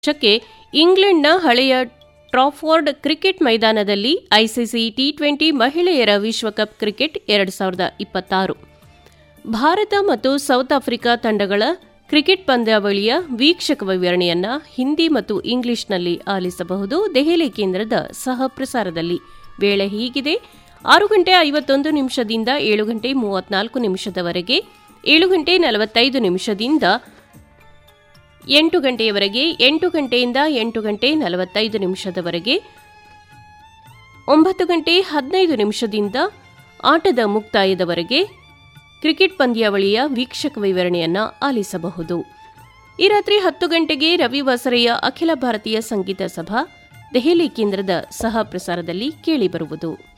ವರ್ಷಕ್ಕೆ ಇಂಗ್ಲೆಂಡ್ನ ಹಳೆಯ ಟ್ರಾಫೋರ್ಡ್ ಕ್ರಿಕೆಟ್ ಮೈದಾನದಲ್ಲಿ ಐಸಿಸಿ ಟಿ ಟ್ವೆಂಟಿ ಮಹಿಳೆಯರ ವಿಶ್ವಕಪ್ ಕ್ರಿಕೆಟ್ ಎರಡು ಸಾವಿರದ ಇಪ್ಪತ್ತಾರು ಭಾರತ ಮತ್ತು ಸೌತ್ ಆಫ್ರಿಕಾ ತಂಡಗಳ ಕ್ರಿಕೆಟ್ ಪಂದ್ಯಾವಳಿಯ ವೀಕ್ಷಕ ವಿವರಣೆಯನ್ನ ಹಿಂದಿ ಮತ್ತು ಇಂಗ್ಲಿಷ್ನಲ್ಲಿ ಆಲಿಸಬಹುದು ದೆಹಲಿ ಕೇಂದ್ರದ ಸಹ ಪ್ರಸಾರದಲ್ಲಿ ವೇಳೆ ಹೀಗಿದೆ ಆರು ಗಂಟೆ ಐವತ್ತೊಂದು ನಿಮಿಷದಿಂದ ಏಳು ಗಂಟೆ ಮೂವತ್ನಾಲ್ಕು ನಿಮಿಷದವರೆಗೆ ಏಳು ಗಂಟೆ ನಲವತ್ತೈದು ನಿಮಿಷದಿಂದ ಎಂಟು ಗಂಟೆಯವರೆಗೆ ಎಂಟು ಗಂಟೆಯಿಂದ ಎಂಟು ಗಂಟೆ ನಲವತ್ತೈದು ನಿಮಿಷದವರೆಗೆ ಒಂಬತ್ತು ಗಂಟೆ ಹದಿನೈದು ನಿಮಿಷದಿಂದ ಆಟದ ಮುಕ್ತಾಯದವರೆಗೆ ಕ್ರಿಕೆಟ್ ಪಂದ್ಯಾವಳಿಯ ವೀಕ್ಷಕ ವಿವರಣೆಯನ್ನ ಆಲಿಸಬಹುದು ಈ ರಾತ್ರಿ ಹತ್ತು ಗಂಟೆಗೆ ರವಿ ವಸರೆಯ ಅಖಿಲ ಭಾರತೀಯ ಸಂಗೀತ ಸಭಾ ದೆಹಲಿ ಕೇಂದ್ರದ ಸಹ ಪ್ರಸಾರದಲ್ಲಿ ಕೇಳಿಬರುವುದು